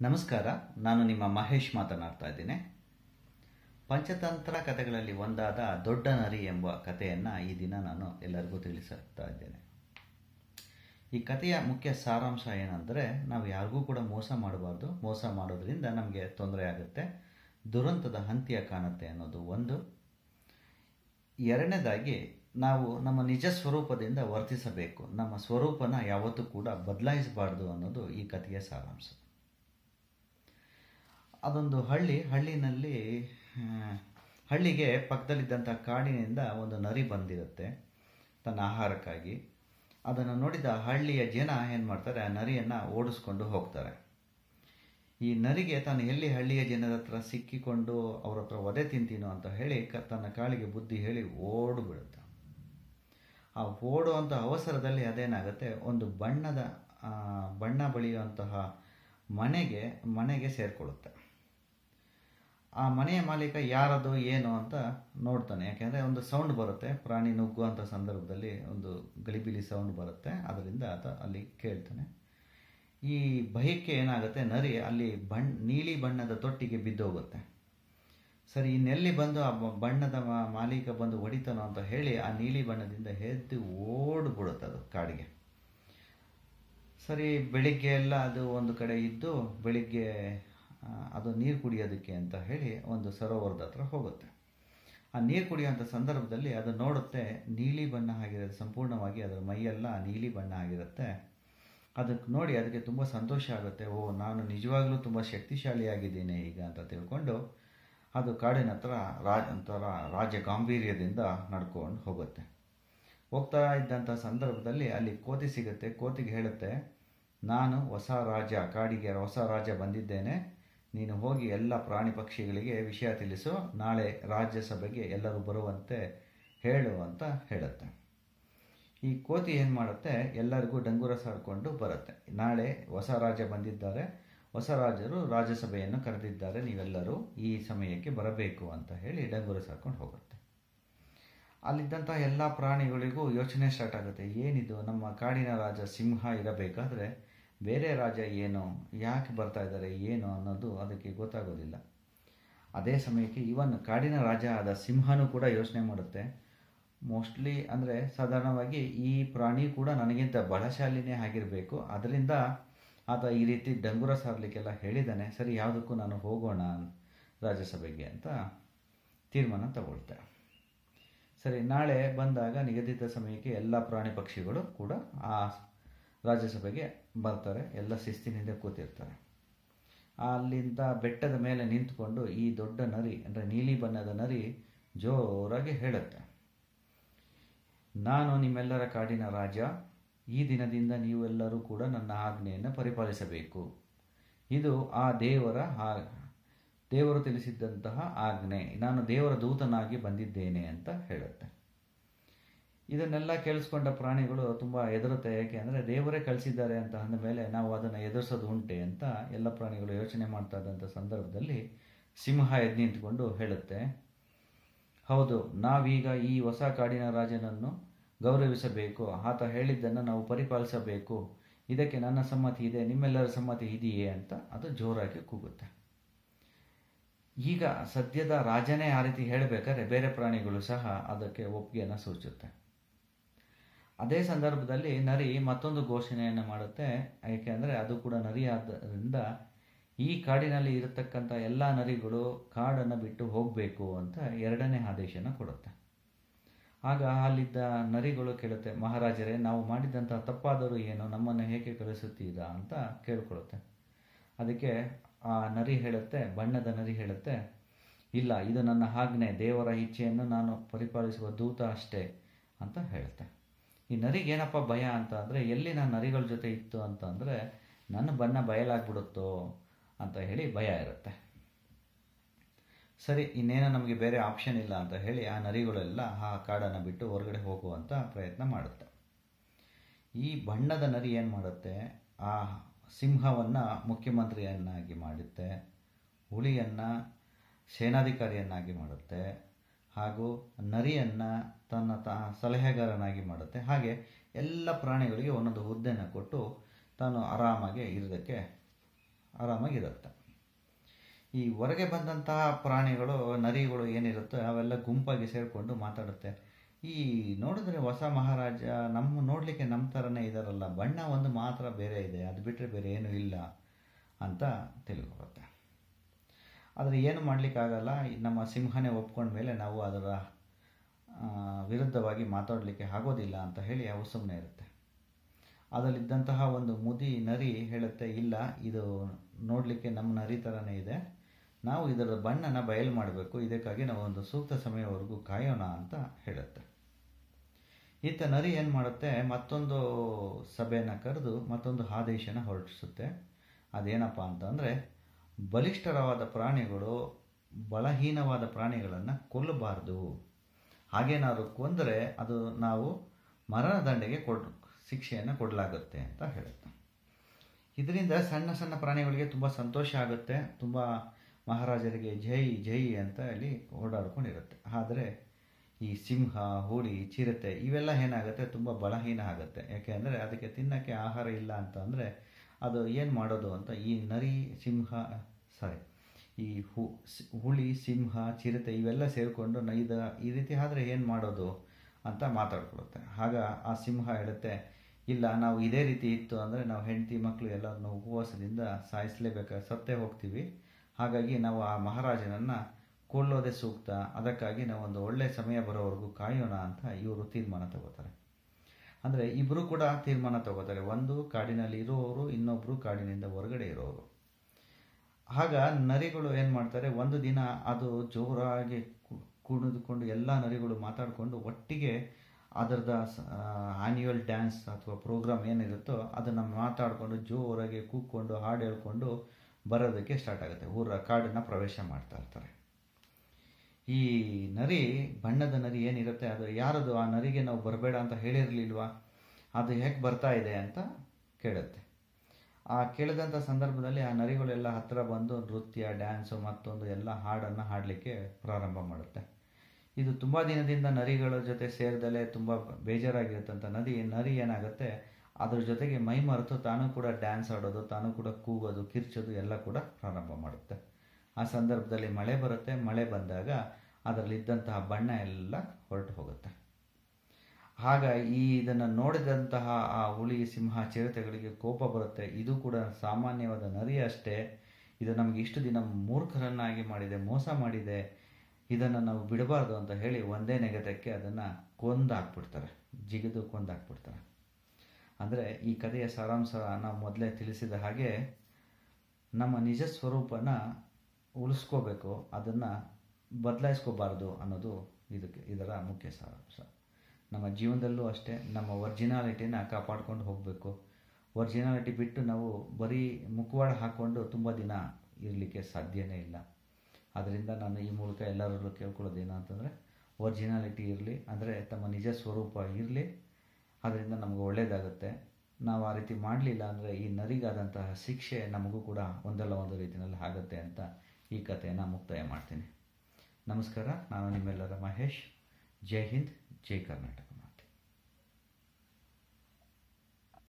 ನಮಸ್ಕಾರ ನಾನು ನಿಮ್ಮ ಮಹೇಶ್ ಮಾತನಾಡ್ತಾ ಇದ್ದೇನೆ ಪಂಚತಂತ್ರ ಕಥೆಗಳಲ್ಲಿ ಒಂದಾದ ದೊಡ್ಡ ನರಿ ಎಂಬ ಕಥೆಯನ್ನು ಈ ದಿನ ನಾನು ಎಲ್ಲರಿಗೂ ತಿಳಿಸುತ್ತಾ ಇದ್ದೇನೆ ಈ ಕಥೆಯ ಮುಖ್ಯ ಸಾರಾಂಶ ಏನಂದರೆ ನಾವು ಯಾರಿಗೂ ಕೂಡ ಮೋಸ ಮಾಡಬಾರ್ದು ಮೋಸ ಮಾಡೋದ್ರಿಂದ ನಮಗೆ ತೊಂದರೆ ಆಗುತ್ತೆ ದುರಂತದ ಅಂತ್ಯ ಕಾಣುತ್ತೆ ಅನ್ನೋದು ಒಂದು ಎರಡನೇದಾಗಿ ನಾವು ನಮ್ಮ ನಿಜ ಸ್ವರೂಪದಿಂದ ವರ್ತಿಸಬೇಕು ನಮ್ಮ ಸ್ವರೂಪನ ಯಾವತ್ತೂ ಕೂಡ ಬದಲಾಯಿಸಬಾರ್ದು ಅನ್ನೋದು ಈ ಕಥೆಯ ಸಾರಾಂಶ ಅದೊಂದು ಹಳ್ಳಿ ಹಳ್ಳಿನಲ್ಲಿ ಆ, ಹಳ್ಳಿಗೆ ಪಕ್ಕದಲ್ಲಿದ್ದಂಥ ಕಾಡಿನಿಂದ ಒಂದು ನರಿ ಬಂದಿರುತ್ತೆ ತನ್ನ ಆಹಾರಕ್ಕಾಗಿ ಅದನ್ನು ನೋಡಿದ ಹಳ್ಳಿಯ ಜನ ಏನು ಮಾಡ್ತಾರೆ ಆ ನರಿಯನ್ನು ಓಡಿಸ್ಕೊಂಡು ಹೋಗ್ತಾರೆ ಈ ನರಿಗೆ ತಾನು ಎಲ್ಲಿ ಹಳ್ಳಿಯ ಜನರ ಹತ್ರ ಸಿಕ್ಕಿಕೊಂಡು ಅವ್ರ ಹತ್ರ ಒದೆ ತಿಂತೀನೋ ಅಂತ ಹೇಳಿ ಕ ತನ್ನ ಕಾಳಿಗೆ ಬುದ್ಧಿ ಹೇಳಿ ಓಡಿಬಿಡುತ್ತೆ ಆ ಓಡುವಂಥ ಅವಸರದಲ್ಲಿ ಅದೇನಾಗುತ್ತೆ ಒಂದು ಬಣ್ಣದ ಆ, ಬಣ್ಣ ಬಳಿಯುವಂತಹ ಮನೆಗೆ ಮನೆಗೆ ಸೇರಿಕೊಳ್ಳುತ್ತೆ ಆ ಮನೆಯ ಮಾಲೀಕ ಯಾರದು ಏನು ಅಂತ ನೋಡ್ತಾನೆ ಯಾಕೆಂದರೆ ಒಂದು ಸೌಂಡ್ ಬರುತ್ತೆ ಪ್ರಾಣಿ ನುಗ್ಗುವಂಥ ಸಂದರ್ಭದಲ್ಲಿ ಒಂದು ಗಲಿಬಿಲಿ ಸೌಂಡ್ ಬರುತ್ತೆ ಅದರಿಂದ ಆತ ಅಲ್ಲಿ ಕೇಳ್ತಾನೆ ಈ ಭಯಕ್ಕೆ ಏನಾಗುತ್ತೆ ನರಿ ಅಲ್ಲಿ ಬಣ್ಣ ನೀಲಿ ಬಣ್ಣದ ತೊಟ್ಟಿಗೆ ಬಿದ್ದೋಗುತ್ತೆ ಸರಿ ಇನ್ನೆಲ್ಲಿ ಬಂದು ಆ ಬ- ಬಣ್ಣದ ಮಾ- ಮಾಲೀಕ ಬಂದು ಹೊಡಿತಾನೋ ಅಂತ ಹೇಳಿ ಆ ನೀಲಿ ಬಣ್ಣದಿಂದ ಎದ್ದು ಓಡ್ಬಿಡುತ್ತೆ ಅದು ಕಾಡಿಗೆ ಸರಿ ಬೆಳಿಗ್ಗೆ ಎಲ್ಲ ಅದು ಒಂದು ಕಡೆ ಇದ್ದು ಬೆಳಿಗ್ಗೆ ಆ, ಅದು ನೀರು ಕುಡಿಯೋದಕ್ಕೆ ಅಂತ ಹೇಳಿ ಒಂದು ಸರೋವರದ ಹತ್ರ ಹೋಗುತ್ತೆ ಆ ನೀರು ಕುಡಿಯುವಂಥ ಸಂದರ್ಭದಲ್ಲಿ ಅದು ನೋಡುತ್ತೆ ನೀಲಿ ಬಣ್ಣ ಆಗಿರುತ್ತೆ ಸಂಪೂರ್ಣವಾಗಿ ಅದರ ಮೈಯೆಲ್ಲ ನೀಲಿ ಬಣ್ಣ ಆಗಿರುತ್ತೆ ಅದಕ್ಕೆ ನೋಡಿ ಅದಕ್ಕೆ ತುಂಬ ಸಂತೋಷ ಆಗುತ್ತೆ ಓ ನಾನು ನಿಜವಾಗ್ಲೂ ತುಂಬ ಶಕ್ತಿಶಾಲಿಯಾಗಿದ್ದೀನಿ ಈಗ ಅಂತ ತಿಳ್ಕೊಂಡು ಅದು ಕಾಡಿನ ಹತ್ರ ರಾಜ ಒಂಥರ ರಾಜ ಗಾಂಭೀರ್ಯದಿಂದ ನಡ್ಕೊಂಡು ಹೋಗುತ್ತೆ ಹೋಗ್ತಾ ಇದ್ದಂಥ ಸಂದರ್ಭದಲ್ಲಿ ಅಲ್ಲಿ ಕೋತಿ ಸಿಗುತ್ತೆ ಕೋತಿಗೆ ಹೇಳುತ್ತೆ ನಾನು ಹೊಸ ರಾಜ ಕಾಡಿಗೆ ಹೊಸ ರಾಜ ಬಂದಿದ್ದೇನೆ ನೀನು ಹೋಗಿ ಎಲ್ಲ ಪ್ರಾಣಿ ಪಕ್ಷಿಗಳಿಗೆ ವಿಷಯ ತಿಳಿಸು ನಾಳೆ ರಾಜ್ಯಸಭೆಗೆ ಎಲ್ಲರೂ ಬರುವಂತೆ ಹೇಳು ಅಂತ ಹೇಳುತ್ತೆ ಈ ಕೋತಿ ಏನು ಮಾಡುತ್ತೆ ಎಲ್ಲರಿಗೂ ಡಂಗೂರ ಸಾಡ್ಕೊಂಡು ಬರುತ್ತೆ ನಾಳೆ ಹೊಸ ರಾಜ ಬಂದಿದ್ದಾರೆ ಹೊಸ ರಾಜರು ರಾಜ್ಯಸಭೆಯನ್ನು ಕರೆದಿದ್ದಾರೆ ನೀವೆಲ್ಲರೂ ಈ ಸಮಯಕ್ಕೆ ಬರಬೇಕು ಅಂತ ಹೇಳಿ ಡಂಗೂರ ಸಾಡ್ಕೊಂಡು ಹೋಗುತ್ತೆ ಅಲ್ಲಿದ್ದಂಥ ಎಲ್ಲ ಪ್ರಾಣಿಗಳಿಗೂ ಯೋಚನೆ ಸ್ಟಾರ್ಟ್ ಆಗುತ್ತೆ ಏನಿದು ನಮ್ಮ ಕಾಡಿನ ರಾಜ ಸಿಂಹ ಇರಬೇಕಾದ್ರೆ ಬೇರೆ ರಾಜ ಏನು ಯಾಕೆ ಬರ್ತಾ ಇದ್ದಾರೆ ಏನು ಅನ್ನೋದು ಅದಕ್ಕೆ ಗೊತ್ತಾಗೋದಿಲ್ಲ ಅದೇ ಸಮಯಕ್ಕೆ ಇವನ್ ಕಾಡಿನ ರಾಜ ಆದ ಸಿಂಹನೂ ಕೂಡ ಯೋಚನೆ ಮಾಡುತ್ತೆ ಮೋಸ್ಟ್ಲಿ ಅಂದರೆ ಸಾಧಾರಣವಾಗಿ ಈ ಪ್ರಾಣಿ ಕೂಡ ನನಗಿಂತ ಬಲಶಾಲಿನೇ ಆಗಿರಬೇಕು ಅದರಿಂದ ಆತ ಈ ರೀತಿ ಡಂಗುರ ಸಾರಲಿಕ್ಕೆಲ್ಲ ಹೇಳಿದ್ದಾನೆ ಸರಿ ಯಾವುದಕ್ಕೂ ನಾನು ಹೋಗೋಣ ರಾಜ್ಯಸಭೆಗೆ ಅಂತ ತೀರ್ಮಾನ ತಗೊಳ್ತೆ ಸರಿ ನಾಳೆ ಬಂದಾಗ ನಿಗದಿತ ಸಮಯಕ್ಕೆ ಎಲ್ಲ ಪ್ರಾಣಿ ಪಕ್ಷಿಗಳು ಕೂಡ ಆ ರಾಜ್ಯಸಭೆಗೆ ಬರ್ತಾರೆ ಎಲ್ಲ ಶಿಸ್ತಿನಿಂದ ಕೂತಿರ್ತಾರೆ ಅಲ್ಲಿಂದ ಬೆಟ್ಟದ ಮೇಲೆ ನಿಂತ್ಕೊಂಡು ಈ ದೊಡ್ಡ ನರಿ ಅಂದರೆ ನೀಲಿ ಬಣ್ಣದ ನರಿ ಜೋರಾಗಿ ಹೇಳುತ್ತೆ ನಾನು ನಿಮ್ಮೆಲ್ಲರ ಕಾಡಿನ ರಾಜ ಈ ದಿನದಿಂದ ನೀವೆಲ್ಲರೂ ಕೂಡ ನನ್ನ ಆಜ್ಞೆಯನ್ನು ಪರಿಪಾಲಿಸಬೇಕು ಇದು ಆ ದೇವರ ಆ- ದೇವರು ತಿಳಿಸಿದ್ದಂತಹ ಆಜ್ಞೆ ನಾನು ದೇವರ ದೂತನಾಗಿ ಬಂದಿದ್ದೇನೆ ಅಂತ ಹೇಳುತ್ತೆ ಇದನ್ನೆಲ್ಲ ಕೇಳಿಸ್ಕೊಂಡ ಪ್ರಾಣಿಗಳು ತುಂಬ ಹೆದರುತ್ತೆ ಯಾಕೆ ಅಂದರೆ ದೇವರೇ ಕಳಿಸಿದ್ದಾರೆ ಅಂತ ಅಂದ ಮೇಲೆ ನಾವು ಅದನ್ನು ಎದುರಿಸೋದು ಉಂಟೆ ಅಂತ ಎಲ್ಲ ಪ್ರಾಣಿಗಳು ಯೋಚನೆ ಮಾಡ್ತಾ ಇದ್ದಂಥ ಸಂದರ್ಭದಲ್ಲಿ ಸಿಂಹ ಎದ್ದು ನಿಂತ್ಕೊಂಡು ಹೇಳುತ್ತೆ ಹೌದು ನಾವೀಗ ಈ ಹೊಸ ಕಾಡಿನ ರಾಜನನ್ನು ಗೌರವಿಸಬೇಕು ಆತ ಹೇಳಿದ್ದನ್ನು ನಾವು ಪರಿಪಾಲಿಸಬೇಕು ಇದಕ್ಕೆ ನನ್ನ ಸಮ್ಮತಿ ಇದೆ ನಿಮ್ಮೆಲ್ಲರ ಸಮ್ಮತಿ ಇದೆಯೇ ಅಂತ ಅದು ಜೋರಾಗಿ ಕೂಗುತ್ತೆ ಈಗ ಸದ್ಯದ ರಾಜನೇ ಆ ರೀತಿ ಹೇಳಬೇಕಾದ್ರೆ ಬೇರೆ ಪ್ರಾಣಿಗಳು ಸಹ ಅದಕ್ಕೆ ಒಪ್ಪಿಗೆಯನ್ನು ಸೂಚುತ್ತೆ ಅದೇ ಸಂದರ್ಭದಲ್ಲಿ ನರಿ ಮತ್ತೊಂದು ಘೋಷಣೆಯನ್ನು ಮಾಡುತ್ತೆ ಏಕೆಂದರೆ ಅದು ಕೂಡ ನರಿ ಆದ್ದರಿಂದ ಈ ಕಾಡಿನಲ್ಲಿ ಇರತಕ್ಕಂಥ ಎಲ್ಲ ನರಿಗಳು ಕಾಡನ್ನು ಬಿಟ್ಟು ಹೋಗಬೇಕು ಅಂತ ಎರಡನೇ ಆದೇಶನ ಕೊಡುತ್ತೆ ಆಗ ಅಲ್ಲಿದ್ದ ನರಿಗಳು ಕೇಳುತ್ತೆ ಮಹಾರಾಜರೇ ನಾವು ಮಾಡಿದಂಥ ತಪ್ಪಾದರೂ ಏನು ನಮ್ಮನ್ನು ಹೇಗೆ ಕಳಿಸುತ್ತೀರಾ ಅಂತ ಕೇಳ್ಕೊಳ್ಳುತ್ತೆ ಅದಕ್ಕೆ ಆ ನರಿ ಹೇಳುತ್ತೆ ಬಣ್ಣದ ನರಿ ಹೇಳುತ್ತೆ ಇಲ್ಲ ಇದು ನನ್ನ ಆಜ್ಞೆ ದೇವರ ಇಚ್ಛೆಯನ್ನು ನಾನು ಪರಿಪಾಲಿಸುವ ದೂತ ಅಷ್ಟೇ ಅಂತ ಹೇಳುತ್ತೆ ಈ ನರಿಗೆ ಏನಪ್ಪ ಭಯ ಅಂತ ಅಂದರೆ ಎಲ್ಲಿ ನಾನು ನರಿಗಳ ಜೊತೆ ಇತ್ತು ಅಂತ ಅಂದರೆ ನನ್ನ ಬಣ್ಣ ಬಯಲಾಗ್ಬಿಡುತ್ತೋ ಅಂತ ಹೇಳಿ ಭಯ ಇರುತ್ತೆ ಸರಿ ಇನ್ನೇನೋ ನಮಗೆ ಬೇರೆ ಆಪ್ಷನ್ ಇಲ್ಲ ಅಂತ ಹೇಳಿ ಆ ನರಿಗಳೆಲ್ಲ ಆ ಕಾಡನ್ನು ಬಿಟ್ಟು ಹೊರಗಡೆ ಹೋಗುವಂಥ ಪ್ರಯತ್ನ ಮಾಡುತ್ತೆ ಈ ಬಣ್ಣದ ನರಿ ಏನು ಮಾಡುತ್ತೆ ಆ ಸಿಂಹವನ್ನು ಮುಖ್ಯಮಂತ್ರಿಯನ್ನಾಗಿ ಮಾಡುತ್ತೆ ಹುಲಿಯನ್ನು ಸೇನಾಧಿಕಾರಿಯನ್ನಾಗಿ ಮಾಡುತ್ತೆ ಹಾಗೂ ನರಿಯನ್ನು ತನ್ನ ತ ಸಲಹೆಗಾರನಾಗಿ ಮಾಡುತ್ತೆ ಹಾಗೆ ಎಲ್ಲ ಪ್ರಾಣಿಗಳಿಗೆ ಒಂದೊಂದು ಹುದ್ದೆನ ಕೊಟ್ಟು ತಾನು ಆರಾಮಾಗಿ ಇರೋದಕ್ಕೆ ಆರಾಮಾಗಿರುತ್ತೆ ಈ ಹೊರಗೆ ಬಂದಂತಹ ಪ್ರಾಣಿಗಳು ನರಿಗಳು ಏನಿರುತ್ತೋ ಅವೆಲ್ಲ ಗುಂಪಾಗಿ ಸೇರಿಕೊಂಡು ಮಾತಾಡುತ್ತೆ ಈ ನೋಡಿದ್ರೆ ಹೊಸ ಮಹಾರಾಜ ನಮ್ಮ ನೋಡಲಿಕ್ಕೆ ನಮ್ಮ ಥರನೇ ಇದಾರಲ್ಲ ಬಣ್ಣ ಒಂದು ಮಾತ್ರ ಬೇರೆ ಇದೆ ಅದು ಬಿಟ್ಟರೆ ಬೇರೆ ಏನೂ ಇಲ್ಲ ಅಂತ ತಿಳ್ಕೊಳುತ್ತೆ ಆದರೆ ಏನು ಮಾಡಲಿಕ್ಕಾಗಲ್ಲ ನಮ್ಮ ಸಿಂಹನೇ ಒಪ್ಕೊಂಡ ಮೇಲೆ ನಾವು ಅದರ ಆ, ವಿರುದ್ಧವಾಗಿ ಮಾತಾಡಲಿಕ್ಕೆ ಆಗೋದಿಲ್ಲ ಅಂತ ಹೇಳಿ ಅವು ಸುಮ್ಮನೆ ಇರುತ್ತೆ ಅದರಲ್ಲಿದ್ದಂತಹ ಒಂದು ಮುದಿ ನರಿ ಹೇಳುತ್ತೆ ಇಲ್ಲ ಇದು ನೋಡಲಿಕ್ಕೆ ನಮ್ಮ ನರಿ ಥರನೇ ಇದೆ ನಾವು ಇದರ ಬಣ್ಣನ ಬಯಲು ಮಾಡಬೇಕು ಇದಕ್ಕಾಗಿ ನಾವು ಒಂದು ಸೂಕ್ತ ಸಮಯವರೆಗೂ ಕಾಯೋಣ ಅಂತ ಹೇಳುತ್ತೆ ಈತ ನರಿ ಏನು ಮಾಡುತ್ತೆ ಮತ್ತೊಂದು ಸಭೆಯನ್ನು ಕರೆದು ಮತ್ತೊಂದು ಆದೇಶನ ಹೊರಡಿಸುತ್ತೆ ಅದೇನಪ್ಪ ಅಂತಂದರೆ ಬಲಿಷ್ಠರವಾದ ಪ್ರಾಣಿಗಳು ಬಲಹೀನವಾದ ಪ್ರಾಣಿಗಳನ್ನು ಕೊಲ್ಲಬಾರ್ದು ಹಾಗೇನಾದ್ರು ಕೊಂದರೆ ಅದು ನಾವು ಮರಣದಂಡೆಗೆ ಕೊಡ್ ಶಿಕ್ಷೆಯನ್ನು ಕೊಡಲಾಗುತ್ತೆ ಅಂತ ಹೇಳುತ್ತೆ ಇದರಿಂದ ಸಣ್ಣ ಸಣ್ಣ ಪ್ರಾಣಿಗಳಿಗೆ ತುಂಬ ಸಂತೋಷ ಆಗುತ್ತೆ ತುಂಬ ಮಹಾರಾಜರಿಗೆ ಜೈ ಜೈ ಅಂತ ಹೇಳಿ ಓಡಾಡ್ಕೊಂಡಿರುತ್ತೆ ಆದರೆ ಈ ಸಿಂಹ ಹುಲಿ ಚಿರತೆ ಇವೆಲ್ಲ ಏನಾಗುತ್ತೆ ತುಂಬ ಬಲಹೀನ ಆಗುತ್ತೆ ಯಾಕೆಂದರೆ ಅದಕ್ಕೆ ತಿನ್ನೋಕ್ಕೆ ಆಹಾರ ಇಲ್ಲ ಅಂತ ಅಂದರೆ ಅದು ಏನು ಮಾಡೋದು ಅಂತ ಈ ನರಿ ಸಿಂಹ ಸಾರಿ ಈ ಹು ಸ್- ಹುಲಿ ಸಿಂಹ ಚಿರತೆ ಇವೆಲ್ಲ ಸೇರಿಕೊಂಡು ನ ಇದು ಈ ರೀತಿ ಆದರೆ ಏನು ಮಾಡೋದು ಅಂತ ಮಾತಾಡ್ಕೊಳುತ್ತೆ ಆಗ ಆ ಸಿಂಹ ಹೇಳುತ್ತೆ ಇಲ್ಲ ನಾವು ಇದೇ ರೀತಿ ಇತ್ತು ಅಂದರೆ ನಾವು ಹೆಂಡತಿ ಮಕ್ಕಳು ಎಲ್ಲರನ್ನು ಉಪವಾಸದಿಂದ ಸಾಯಿಸಲೇಬೇಕಾ ಸತ್ತೇ ಹೋಗ್ತೀವಿ ಹಾಗಾಗಿ ನಾವು ಆ ಮಹಾರಾಜನನ್ನು ಕೊಲ್ಲೋದೇ ಸೂಕ್ತ ಅದಕ್ಕಾಗಿ ನಾವು ಒಂದು ಒಳ್ಳೆಯ ಸಮಯ ಬರೋವರೆಗೂ ಕಾಯೋಣ ಅಂತ ಇವರು ತೀರ್ಮಾನ ತಗೋತಾರೆ ಅಂದರೆ ಇಬ್ಬರು ಕೂಡ ತೀರ್ಮಾನ ತಗೋತಾರೆ ಒಂದು ಕಾಡಿನಲ್ಲಿ ಇರುವವರು ಇನ್ನೊಬ್ಬರು ಕಾಡಿನಿಂದ ಹೊರಗಡೆ ಇರೋರು ಆಗ ನರಿಗಳು ಏನು ಮಾಡ್ತಾರೆ ಒಂದು ದಿನ ಅದು ಜೋರಾಗಿ ಕು- ಕುಣಿದುಕೊಂಡು ಎಲ್ಲ ನರಿಗಳು ಮಾತಾಡಿಕೊಂಡು ಒಟ್ಟಿಗೆ ಅದರದ ಆ್ಯನ್ಯುವಲ್ ಡ್ಯಾನ್ಸ್ ಅಥವಾ ಪ್ರೋಗ್ರಾಮ್ ಏನಿರುತ್ತೋ ಅದನ್ನು ಮಾತಾಡಿಕೊಂಡು ಜೋರಾಗಿ ಕೂಕ್ಕೊಂಡು ಹಾಡು ಹೇಳ್ಕೊಂಡು ಬರೋದಕ್ಕೆ ಸ್ಟಾರ್ಟ್ ಆಗುತ್ತೆ ಊರ ಕಾಡನ್ನು ಪ್ರವೇಶ ಮಾಡ್ತಾ ಇರ್ತಾರೆ ಈ ನರಿ ಬಣ್ಣದ ನರಿ ಏನಿರುತ್ತೆ ಅದು ಯಾರದು ಆ ನರಿಗೆ ನಾವು ಬರಬೇಡ ಅಂತ ಹೇಳಿರಲಿಲ್ವಾ ಅದು ಹೇಗೆ ಬರ್ತಾ ಇದೆ ಅಂತ ಕೇಳುತ್ತೆ ಆ ಕೇಳಿದಂಥ ಸಂದರ್ಭದಲ್ಲಿ ಆ ನರಿಗಳೆಲ್ಲ ಹತ್ತಿರ ಬಂದು ನೃತ್ಯ ಡ್ಯಾನ್ಸು ಮತ್ತೊಂದು ಎಲ್ಲ ಹಾಡನ್ನು ಹಾಡಲಿಕ್ಕೆ ಪ್ರಾರಂಭ ಮಾಡುತ್ತೆ ಇದು ತುಂಬ ದಿನದಿಂದ ನರಿಗಳ ಜೊತೆ ಸೇರಿದಲೇ ತುಂಬ ಬೇಜಾರಾಗಿರುತ್ತಂಥ ನದಿ ನರಿ ಏನಾಗುತ್ತೆ ಅದ್ರ ಜೊತೆಗೆ ಮೈ ಮರೆತು ತಾನು ಕೂಡ ಡ್ಯಾನ್ಸ್ ಆಡೋದು ತಾನು ಕೂಡ ಕೂಗೋದು ಕಿರ್ಚೋದು ಎಲ್ಲ ಕೂಡ ಪ್ರಾರಂಭ ಮಾಡುತ್ತೆ ಆ ಸಂದರ್ಭದಲ್ಲಿ ಮಳೆ ಬರುತ್ತೆ ಮಳೆ ಬಂದಾಗ ಅದರಲ್ಲಿದ್ದಂತಹ ಬಣ್ಣ ಎಲ್ಲ ಹೊರಟು ಹೋಗುತ್ತೆ ಆಗ ಈ ಇದನ್ನು ನೋಡಿದಂತಹ ಆ ಹುಲಿ ಸಿಂಹ ಚಿರತೆಗಳಿಗೆ ಕೋಪ ಬರುತ್ತೆ ಇದು ಕೂಡ ಸಾಮಾನ್ಯವಾದ ನರಿ ಅಷ್ಟೇ ಇದು ನಮಗೆ ಇಷ್ಟು ದಿನ ಮೂರ್ಖರನ್ನಾಗಿ ಮಾಡಿದೆ ಮೋಸ ಮಾಡಿದೆ ಇದನ್ನು ನಾವು ಬಿಡಬಾರ್ದು ಅಂತ ಹೇಳಿ ಒಂದೇ ನೆಗೆತಕ್ಕೆ ಅದನ್ನು ಕೊಂದಾಕ್ಬಿಡ್ತಾರೆ ಜಿಗಿದು ಕೊಂದಾಕ್ಬಿಡ್ತಾರೆ ಅಂದರೆ ಈ ಕಥೆಯ ಸಾರಾಂಶ ನಾವು ಮೊದಲೇ ತಿಳಿಸಿದ ಹಾಗೆ ನಮ್ಮ ನಿಜ ಸ್ವರೂಪನ ಉಳಿಸ್ಕೋಬೇಕು ಅದನ್ನು ಬದಲಾಯಿಸ್ಕೋಬಾರ್ದು ಅನ್ನೋದು ಇದಕ್ಕೆ ಇದರ ಮುಖ್ಯ ಸಾರಾಂಶ ನಮ್ಮ ಜೀವನದಲ್ಲೂ ಅಷ್ಟೇ ನಮ್ಮ ಒರಿಜಿನಾಲಿಟಿನ ಕಾಪಾಡ್ಕೊಂಡು ಹೋಗಬೇಕು ಒರಿಜಿನಾಲಿಟಿ ಬಿಟ್ಟು ನಾವು ಬರೀ ಮುಖವಾಡ ಹಾಕ್ಕೊಂಡು ತುಂಬ ದಿನ ಇರಲಿಕ್ಕೆ ಸಾಧ್ಯನೇ ಇಲ್ಲ ಅದರಿಂದ ನಾನು ಈ ಮೂಲಕ ಎಲ್ಲರಲ್ಲೂ ಕೇಳ್ಕೊಳ್ಳೋದು ಏನು ಅಂತಂದರೆ ಒರಿಜಿನಾಲಿಟಿ ಇರಲಿ ಅಂದರೆ ತಮ್ಮ ನಿಜ ಸ್ವರೂಪ ಇರಲಿ ಅದರಿಂದ ನಮಗೆ ಒಳ್ಳೆಯದಾಗುತ್ತೆ ನಾವು ಆ ರೀತಿ ಮಾಡಲಿಲ್ಲ ಅಂದರೆ ಈ ನರಿಗಾದಂತಹ ಶಿಕ್ಷೆ ನಮಗೂ ಕೂಡ ಒಂದಲ್ಲ ಒಂದು ರೀತಿಯಲ್ಲಿ ಆಗುತ್ತೆ ಅಂತ ಈ ಕಥೆಯನ್ನು ಮುಕ್ತಾಯ ಮಾಡ್ತೀನಿ ನಮಸ್ಕಾರ ನಾನು ನಿಮ್ಮೆಲ್ಲರ ಮಹೇಶ್ ಜೈ ಹಿಂದ್ ಜೈ ಕರ್ನಾಟಕ